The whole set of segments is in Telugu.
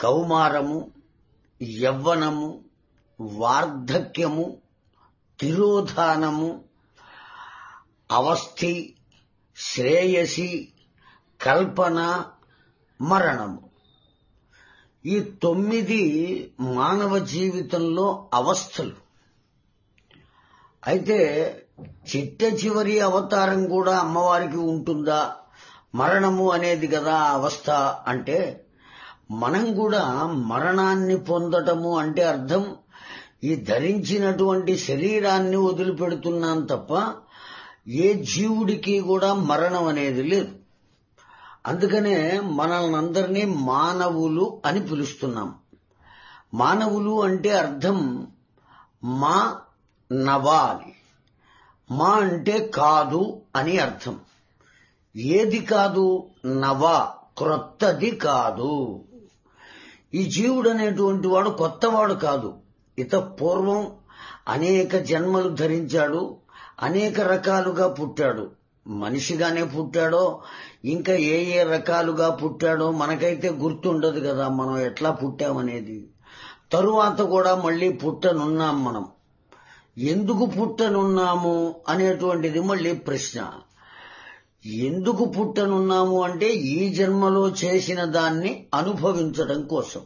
కౌమారము యవ్వనము వార్ధక్యము తిరోధానము అవస్థి శ్రేయసి కల్పన మరణము ఈ తొమ్మిది మానవ జీవితంలో అవస్థలు అయితే చిట్ట చివరి అవతారం కూడా అమ్మవారికి ఉంటుందా మరణము అనేది కదా అవస్థ అంటే మనం కూడా మరణాన్ని పొందటము అంటే అర్థం ఈ ధరించినటువంటి శరీరాన్ని వదిలిపెడుతున్నాం తప్ప ఏ జీవుడికి కూడా మరణం అనేది లేదు అందుకనే మనల్ని అందరినీ మానవులు అని పిలుస్తున్నాం మానవులు అంటే అర్థం మా నవా అని మా అంటే కాదు అని అర్థం ఏది కాదు నవ క్రొత్తది కాదు ఈ జీవుడు అనేటువంటి వాడు కొత్తవాడు కాదు ఇత పూర్వం అనేక జన్మలు ధరించాడు అనేక రకాలుగా పుట్టాడు మనిషిగానే పుట్టాడో ఇంకా ఏ ఏ రకాలుగా పుట్టాడో మనకైతే గుర్తుండదు కదా మనం ఎట్లా పుట్టామనేది తరువాత కూడా మళ్ళీ పుట్టనున్నాం మనం ఎందుకు పుట్టనున్నాము అనేటువంటిది మళ్ళీ ప్రశ్న ఎందుకు పుట్టనున్నాము అంటే ఈ జన్మలో చేసిన దాన్ని అనుభవించడం కోసం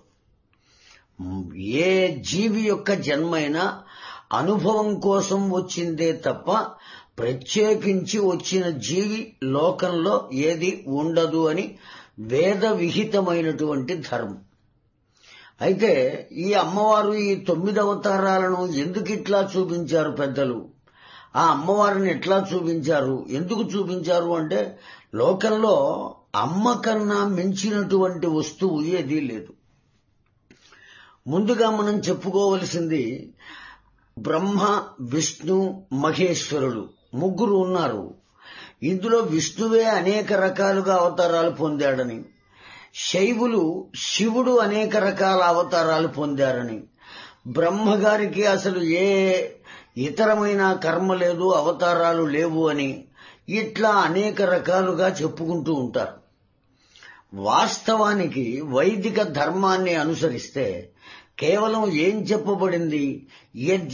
ఏ జీవి యొక్క జన్మైనా అనుభవం కోసం వచ్చిందే తప్ప ప్రత్యేకించి వచ్చిన జీవి లోకంలో ఏది ఉండదు అని వేద విహితమైనటువంటి ధర్మం అయితే ఈ అమ్మవారు ఈ తొమ్మిది అవతారాలను ఎందుకు ఇట్లా చూపించారు పెద్దలు ఆ అమ్మవారిని ఎట్లా చూపించారు ఎందుకు చూపించారు అంటే లోకంలో అమ్మ కన్నా మించినటువంటి వస్తువు ఏదీ లేదు ముందుగా మనం చెప్పుకోవలసింది బ్రహ్మ విష్ణు మహేశ్వరుడు ముగ్గురు ఉన్నారు ఇందులో విష్ణువే అనేక రకాలుగా అవతారాలు పొందాడని శైవులు శివుడు అనేక రకాల అవతారాలు పొందారని బ్రహ్మగారికి అసలు ఏ ఇతరమైన కర్మ లేదు అవతారాలు లేవు అని ఇట్లా అనేక రకాలుగా చెప్పుకుంటూ ఉంటారు వాస్తవానికి వైదిక ధర్మాన్ని అనుసరిస్తే కేవలం ఏం చెప్పబడింది